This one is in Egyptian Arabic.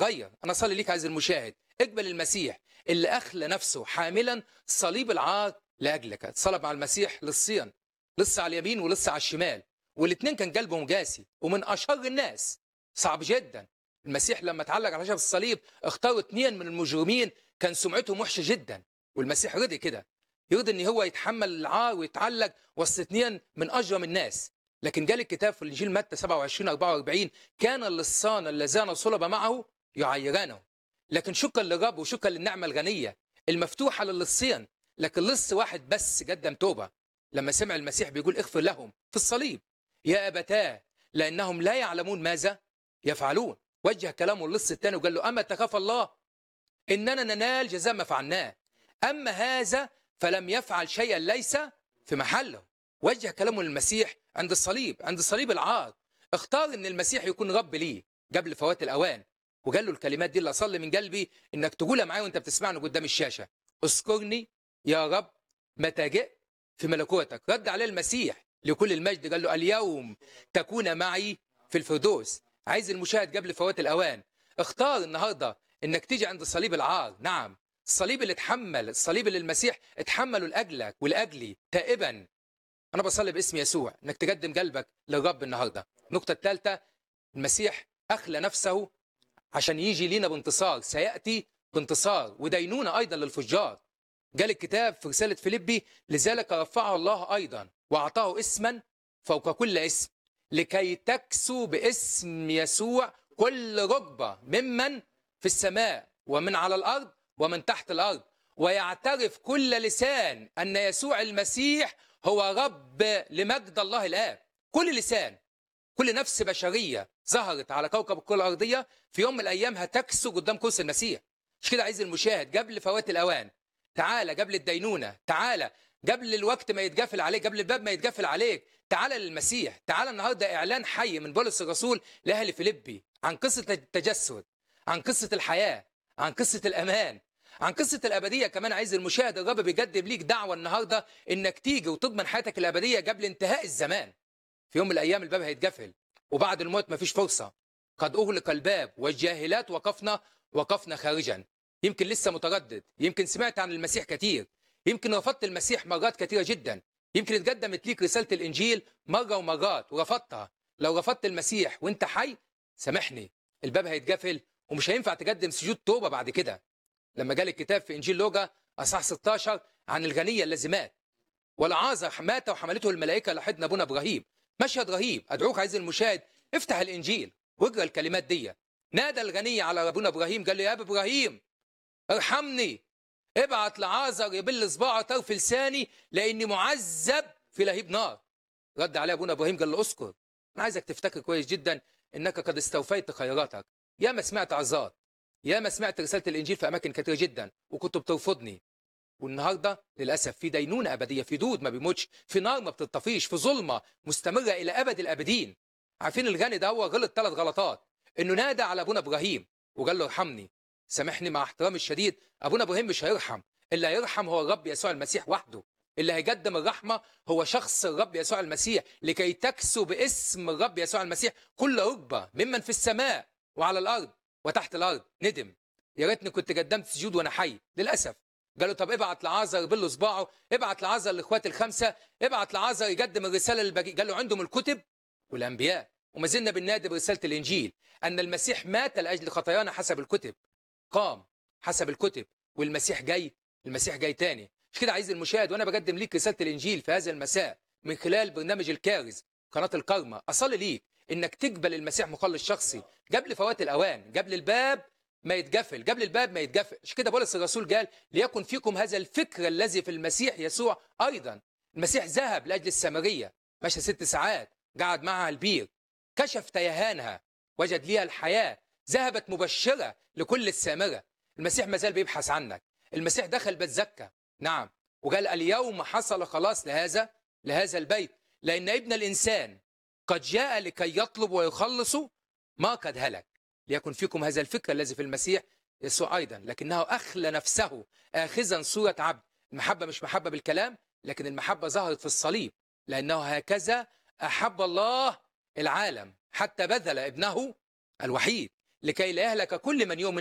تغير انا اصلي ليك عايز المشاهد اقبل المسيح اللي اخلى نفسه حاملا صليب العار لاجلك اتصلب مع المسيح للصيان لسه على اليمين ولسه على الشمال والاثنين كان قلبهم جاسي ومن اشر الناس صعب جدا المسيح لما اتعلق على خشب الصليب اختاروا اثنين من المجرمين كان سمعتهم وحشه جدا والمسيح رضي كده يرضي ان هو يتحمل العار ويتعلق وسط اثنين من اجرم الناس لكن جال الكتاب في الانجيل متى 27 44 كان اللصان اللذان صلب معه يعيرانه لكن شكرا للرب وشكرا للنعمه الغنيه المفتوحه للصين لكن لص واحد بس قدم توبه لما سمع المسيح بيقول اغفر لهم في الصليب يا ابتاه لانهم لا يعلمون ماذا يفعلون وجه كلامه اللص الثاني وقال له اما تخاف الله اننا ننال جزاء ما فعلناه اما هذا فلم يفعل شيئا ليس في محله وجه كلامه للمسيح عند الصليب عند صليب العار اختار ان المسيح يكون رب ليه قبل فوات الاوان وقال له الكلمات دي اللي اصلي من قلبي انك تقولها معايا وانت بتسمعني قدام الشاشه اذكرني يا رب متى جئت في ملكوتك رد عليه المسيح لكل المجد قال له اليوم تكون معي في الفردوس عايز المشاهد قبل فوات الاوان اختار النهارده انك تيجي عند صليب العار نعم الصليب اللي اتحمل الصليب اللي المسيح اتحمله لاجلك ولاجلي تائبا انا بصلي باسم يسوع انك تقدم قلبك للرب النهارده النقطه الثالثه المسيح اخلى نفسه عشان يجي لينا بانتصار سياتي بانتصار ودينونه ايضا للفجار قال الكتاب في رساله فيليبي لذلك رفعه الله ايضا واعطاه اسما فوق كل اسم لكي تكسو باسم يسوع كل ركبه ممن في السماء ومن على الارض ومن تحت الارض ويعترف كل لسان ان يسوع المسيح هو رب لمجد الله الاب كل لسان كل نفس بشريه ظهرت على كوكب الكره الارضيه في يوم من الايام هتكسو قدام كرسي المسيح مش كده عايز المشاهد قبل فوات الاوان تعالى قبل الدينونه تعالى قبل الوقت ما يتقفل عليك قبل الباب ما يتقفل عليك تعالى للمسيح تعالى النهارده اعلان حي من بولس الرسول لاهل فيليبي عن قصه التجسد عن قصه الحياه عن قصه الامان عن قصة الأبدية كمان عايز المشاهد الرب بيقدم ليك دعوة النهاردة إنك تيجي وتضمن حياتك الأبدية قبل انتهاء الزمان في يوم من الأيام الباب هيتقفل وبعد الموت مفيش فرصة قد أغلق الباب والجاهلات وقفنا وقفنا خارجا يمكن لسه متردد يمكن سمعت عن المسيح كتير يمكن رفضت المسيح مرات كتيرة جدا يمكن اتقدمت ليك رسالة الإنجيل مرة ومرات ورفضتها لو رفضت المسيح وانت حي سامحني الباب هيتقفل ومش هينفع تقدم سجود توبة بعد كده لما جاء الكتاب في انجيل لوقا اصحاح 16 عن الغني الذي مات والعازر مات وحملته الملائكه لحضن ابونا ابراهيم مشهد رهيب ادعوك عايز المشاهد افتح الانجيل واقرا الكلمات دي نادى الغني على ابونا ابراهيم قال له يا ابا ابراهيم ارحمني ابعت لعازر يبل صباعه طرف لساني لاني معذب في لهيب نار رد عليه ابونا ابراهيم قال له اذكر انا عايزك تفتكر كويس جدا انك قد استوفيت خيراتك يا ما سمعت عظات يا ما سمعت رساله الانجيل في اماكن كثيره جدا وكنت بترفضني والنهارده للاسف في دينونه ابديه في دود ما بيموتش في نار ما بتطفيش في ظلمه مستمره الى ابد الابدين عارفين الغني ده هو غلط ثلاث غلطات انه نادى على ابونا ابراهيم وقال له ارحمني سامحني مع احترامي الشديد ابونا ابراهيم مش هيرحم اللي هيرحم هو الرب يسوع المسيح وحده اللي هيقدم الرحمه هو شخص الرب يسوع المسيح لكي تكسو باسم الرب يسوع المسيح كل ركبه ممن في السماء وعلى الارض وتحت الارض ندم يا ريتني كنت قدمت سجود وانا حي للاسف قالوا طب ابعت لعازر يبل صباعه ابعت لعازر الاخوات الخمسه ابعت لعازر يقدم الرساله للبقي قال له عندهم الكتب والانبياء وما زلنا بننادي برساله الانجيل ان المسيح مات لاجل خطايانا حسب الكتب قام حسب الكتب والمسيح جاي المسيح جاي تاني مش كده عايز المشاهد وانا بقدم ليك رساله الانجيل في هذا المساء من خلال برنامج الكارز قناه الكرمه اصلي ليك انك تقبل المسيح مخلص شخصي قبل فوات الاوان قبل الباب ما يتقفل قبل الباب ما يتقفل مش كده بولس الرسول قال ليكن فيكم هذا الفكر الذي في المسيح يسوع ايضا المسيح ذهب لاجل السامريه مشى ست ساعات قعد معها البير كشف تيهانها وجد ليها الحياه ذهبت مبشره لكل السامره المسيح ما زال بيبحث عنك المسيح دخل بيت زكا نعم وقال اليوم حصل خلاص لهذا لهذا البيت لان ابن الانسان قد جاء لكي يطلب ويخلص ما قد هلك ليكن فيكم هذا الفكر الذي في المسيح يسوع ايضا لكنه اخلى نفسه اخذا صوره عبد المحبه مش محبه بالكلام لكن المحبه ظهرت في الصليب لانه هكذا احب الله العالم حتى بذل ابنه الوحيد لكي لا يهلك كل من يؤمن